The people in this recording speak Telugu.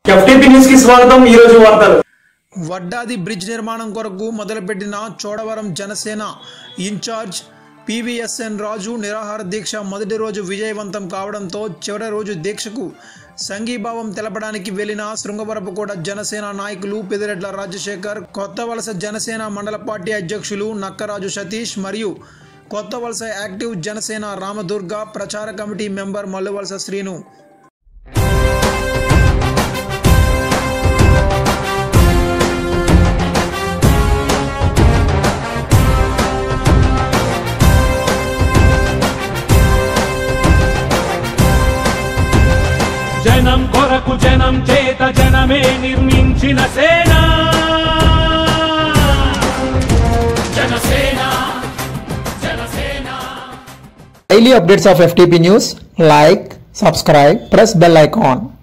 ఎఫ్టీపీ న్యూస్ కి స్వాగతం ఈ రోజు వార్తలు వడ్డాది బ్రిడ్జ్ నిర్మాణం కొరకు మొదలుపెట్టిన చోడవరం జనసేన ఇన్ఛార్జ్ పివిఎస్ఎన్ రాజు నిరాహార దీక్ష మొదటి రోజు విజయవంతం కావడంతో చివరి రోజు దీక్షకు సంఘీభావం తెలపడానికి వెళ్లిన శృంగవరపుకోట జనసేన నాయకులు పెదిరెడ్ల రాజశేఖర్ కొత్త వలస జనసేన మండల పార్టీ అధ్యక్షులు నక్కరాజు సతీష్ మరియు కొత్త వలస యాక్టివ్ జనసేన రామదుర్గ ప్రచార కమిటీ మెంబర్ మల్లువలస శ్రీను జనం కొరకు జనం చేత జనమే నిర్మించిన సేన Janasena Janasena Daily updates of FTP News, like, subscribe, press bell icon.